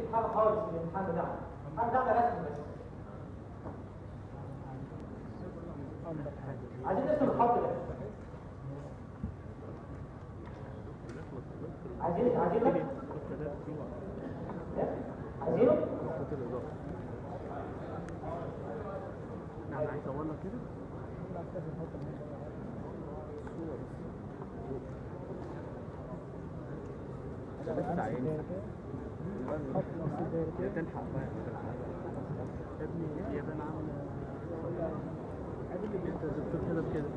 حاجه خالص في الامتحان بتاعنا الامتحان بتاعنا رسم بس عايزين نرسم الخط ده عايزين عايزين إيه؟ عايزينه نعم عايز اقول لك كده بس عيني يا تلحق بقى يا ابني يا بني عم انت دكتور كده بكده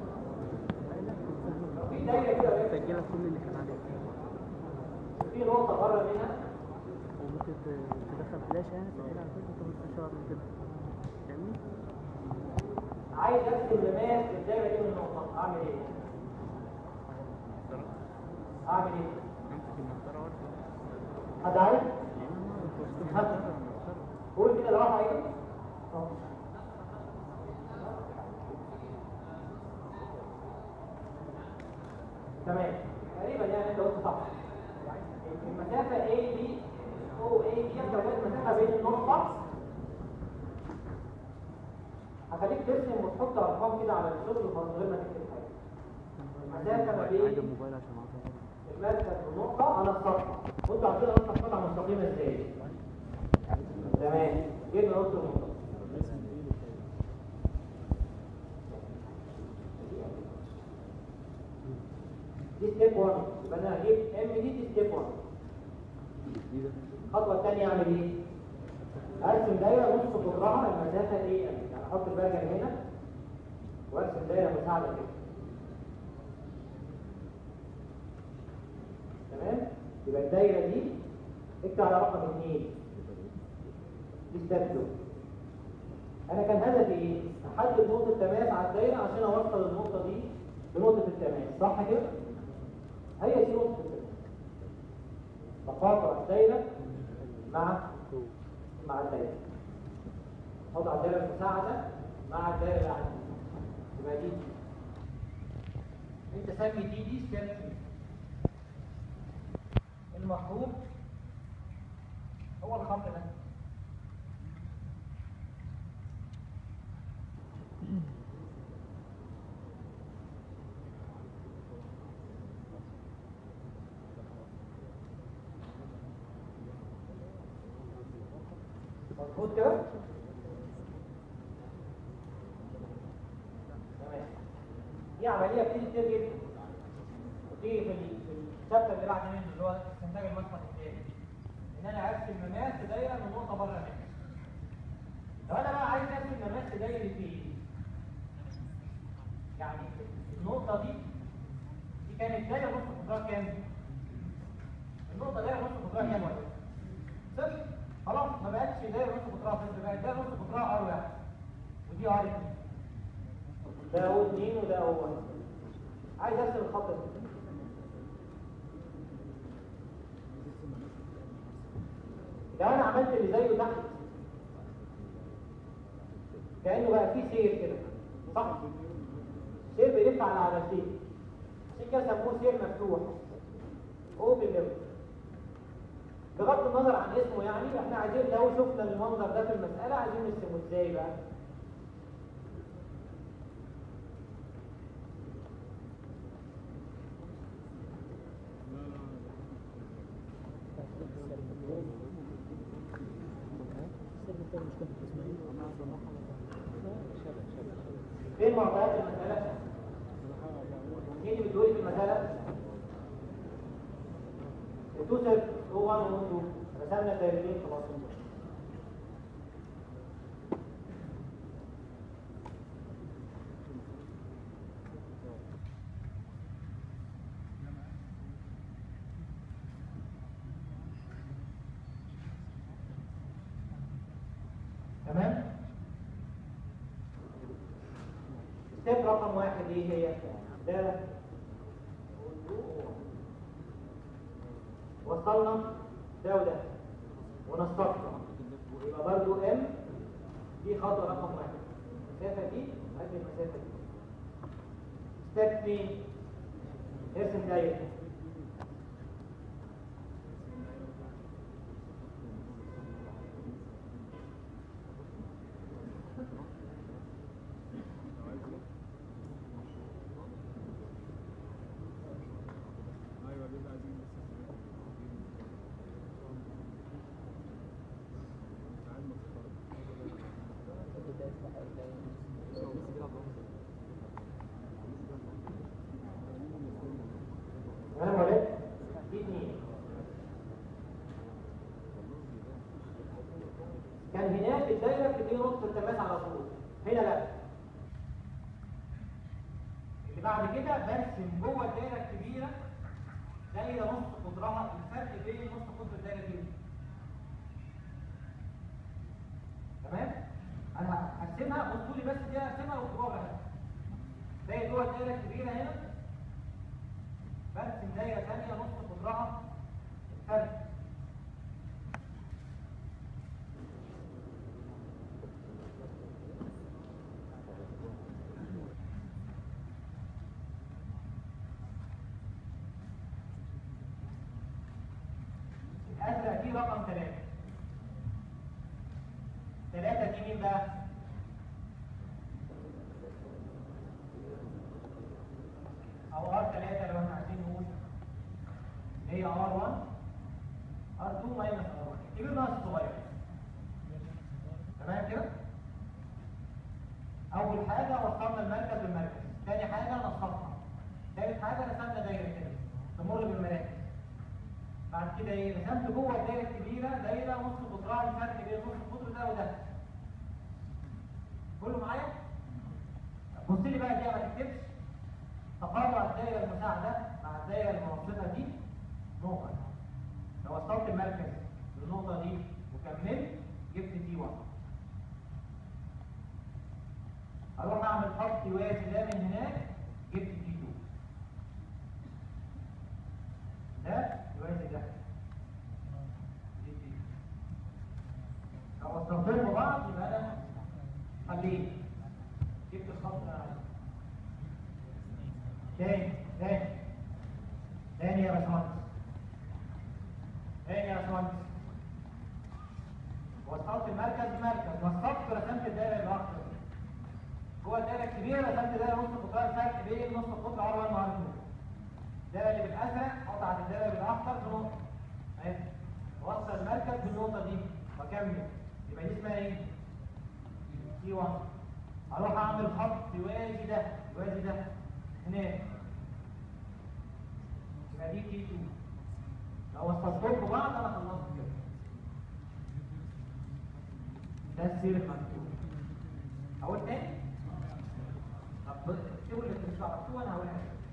في دايره كده سجلك كل اللي كان عليك في نقطه بره منها وممكن ت- تدخل فلاش يعني تسجلها على كل انت مستشار كده فاهمني؟ عايز ارسم لماس الدايره دي من النقطه اعمل ايه؟ اعمل ايه؟ امسك المسطره وارسم حد عارف؟ حد المسطره قول كده لو واحد عايزه أهو. تمام تقريبا يعني انت قلت صح المسافه A دي او A دي انت وجدت المسافه بين النقطه هخليك ترسم وتحط ارقام كده على الشغل من غير ما تكتب حاجه المسافه ما عايز بين الموبايل عشان اعرف المركز والنقطة على السطح وانتوا عارفين اصلا قطعة مستقيمة ازاي تمام جبنا نقطة النقطة دي ستيب 1 يبقى انا هجيب ام دي دي ستيب 1 الخطوة الثانية اعمل ايه؟ ارسم دايرة نص قطرها المسافة ايه؟ يعني احط البرجر هنا وارسم دايرة مساعدة كده تمام يبقى الدايره دي اكتب على رقم اثنين دي ستابلو انا كان هدفي ايه احدد نقطه تماس على الدايره عشان اوصل النقطه دي لنقطه التماس صح كده هي دي نقطه التماس بقاطع الدايره مع مع الدايره احط على الدايره المساعده مع الدايره اللي عندي يبقى دي انت سمي دي دي ستيب المطلوب هو الخط ده مظبوط كده تمام دي عمليه بتيجي كتير جدا وتيجي في ال- في الشابتر اللي بعد منه اللي هو استنتاج المسقط الثاني ان انا ارسم مماس في دايره من نقطه بره منها لو انا بقى عايز ارسم مماس في دايره ايه؟ يعني النقطه دي دي كانت دايره نص قطرها كام؟ النقطه دايره نص قطرها كام ولا صفر خلاص ما بقتش دايره نص قطرها صفر بقت دايره نص قطرها ار واحد ودي ار اتنين ده هو اتنين وده هو واحد عايز ارسم الخط ده لو انا عملت اللي زيه تحت كانه بقى فيه سير كده صح سير بيلف على عدسين عشان كده سموه سير مفتوح اوبن ليفل بغض النظر عن اسمه يعني احنا عايزين لو شفنا المنظر ده في المساله عايزين نرسمه ازاي بقى فين معطيات المسألة؟ مين اللي بتقولي في المسألة؟ التو سيرف هو 1 و 2 رسمنا دايرتين خلاص تمام؟ ستيب رقم واحد ايه هي؟ ده وصلنا ده وده ونسقنا يبقى برضو ام دي خطوه رقم واحد المسافه دي قد المسافه دي ستيب 2 ارسم دايره كان هناك الدايره بتدي نقطه التماس على طول هنا لا اللي بعد كده برسم جوه الدايره الكبيره دايره نص قطرها الفرق بين نص قطر الدايره دي تمام انا هقسمها بصوا لي بس دي هقسمها واكتبوها براحتك زي جوه الدايره الكبيره هنا برسم دايره ثانيه نص قطرها الفرق الازرق دي رقم ثلاثة ثلاثة دي مين بقى؟ أو ار 3 لو احنا عايزين نقول اللي هي ار 1 ار 2 ماينس ار 1 الكبير ناقص الصغير تمام كده؟ أول حاجة وصلنا المركز بالمركز ثاني حاجة نصفها ثالث حاجة رسمنا دايرة كده تمر بالمراكز بعد كده ايه رسمت جوه الدايره الكبيره دايره نص قطرها الفرق بين نص القطر ده وده كله معايا بص لي بقى دي ما تكتبش تقاطع الدايره المساعده مع الدايره المنصفه دي نقطه لو وصلت المركز للنقطه دي وكملت جبت تي 1 اروح اعمل خط يوازي ده من هناك جبت تي 2 ده يوازي ده دي دي. لو وصلتهم ببعض يبقى انا حليت جبت الخط اللي انا عايزه تاني تاني تاني يا باشمهندس تاني يا باشمهندس وصلت المركز بمركز وصلت رسمت الدايره الاخضر جوه الدايره الكبيره رسمت دايره نص قطرها الفرق بين نص القطر ار 1 وار 2 الدايره اللي بالازرق قطعت الدايره بالاخضر بنقطه اهي وصل المركز بالنقطه دي واكمل يبقى دي اسمها ايه؟ تي 1 اروح اعمل خط يوازي ده يوازي ده هناك يبقى دي تي 2 لو وصلتهم ببعض انا خلصت كده ده السير المكتوب اقول تاني طب اكتبوا اللي انتوا مش عرفتوه انا هقولها